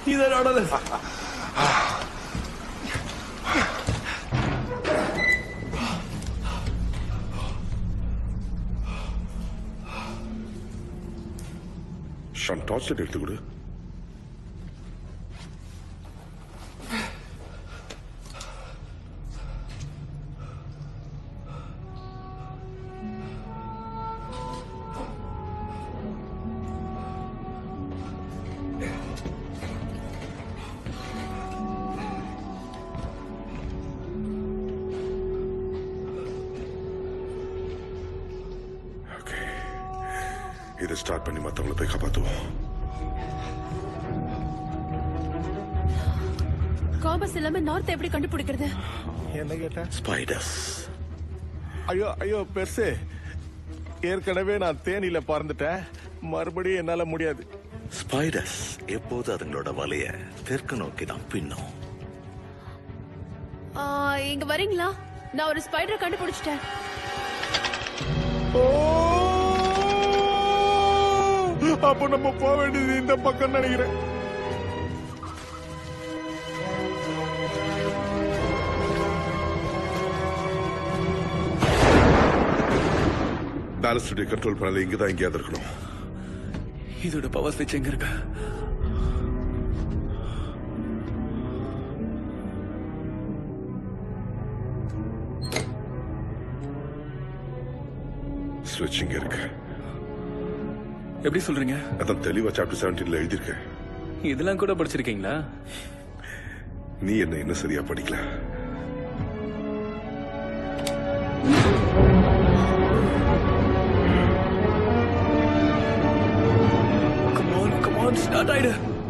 இதனோட Shawn torch light எடுத்து கொடு ஓகே இதை ஸ்டார்ட் பண்ணி மற்றவங்களை போய் காப்பாற்றுவோம் காம்பஸ் இல்லாம நார்த் எப்படி கண்டுபிடிக்கிறது என்ன கேட்ட ஸ்பைடர்ஸ் ஐயோ ஐயோ பெருசு ஏற்கனவே நான் தேனியில பறந்துட்டேன் மறுபடியும் என்னால முடியாது ஸ்பைடர்ஸ் எப்போது அதுங்களோட வலைய தெற்கு நோக்கி தான் பின்னும் ஆ, இங்க வரீங்களா நான் ஒரு ஸ்பைடரை கண்டுபிடிச்சிட்டேன் ஓ! அப்போ நம்ம போக வேண்டியது இந்த பக்கம் நினைக்கிறேன் பேலன்ஸ் கண்ட்ரோல் பண்ணல இங்க தான் எங்கேயாவது இருக்கணும் இதோட பவர் ஸ்விட்ச் எங்க இருக்கு ஸ்விட்ச் இங்க இருக்கு எப்படி சொல்றீங்க அதான் தெளிவா சாப்டர் செவன்டீன்ல எழுதியிருக்கேன் இதெல்லாம் கூட படிச்சிருக்கீங்களா நீ என்ன இன்னும் சரியா படிக்கல கமான் கமான் ஸ்டார்ட் ஆயிடு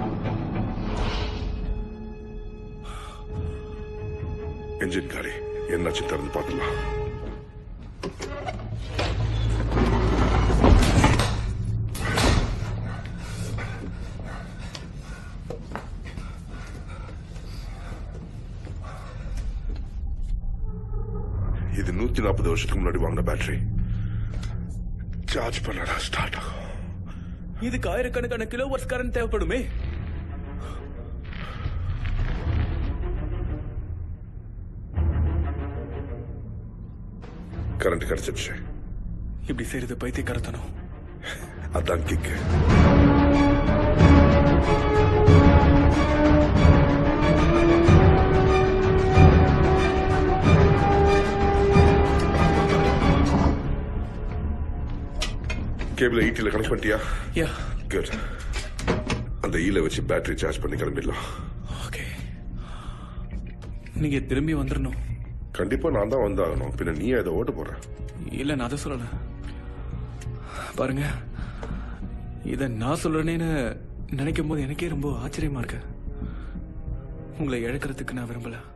என்ஜின் காடி என்னாச்சு திறந்து பார்க்கலாம் இது நூத்தி நாற்பது வருஷத்துக்கு முன்னாடி வாங்கின பேட்டரி சார்ஜ் பண்ணடா ஸ்டார்ட் ஆகும் இதுக்கு ஆயிரக்கணக்கான கிலோ வாட்ஸ் கரண்ட் தேவைப்படுமே கரண்ட் கிடைச்சிருச்சு இப்படி செய்யறது பைத்தியக்காரத்தனம் அதான் கிக்கு கேபிள் ஈட்டில கனெக்ட் பண்ணிட்டியா யா குட் அந்த ஈல வச்சு பேட்டரி சார்ஜ் பண்ணி கிளம்பிடலாம் ஓகே நீங்க திரும்பி வந்துடணும் கண்டிப்பா நான் தான் வந்தாகணும் பின்ன நீ அதை ஓட்ட போற இல்ல நான் அதை சொல்லல பாருங்க இத நான் சொல்றேன்னு நினைக்கும் போது எனக்கே ரொம்ப ஆச்சரியமா இருக்கு உங்களை இழக்கிறதுக்கு நான் விரும்பல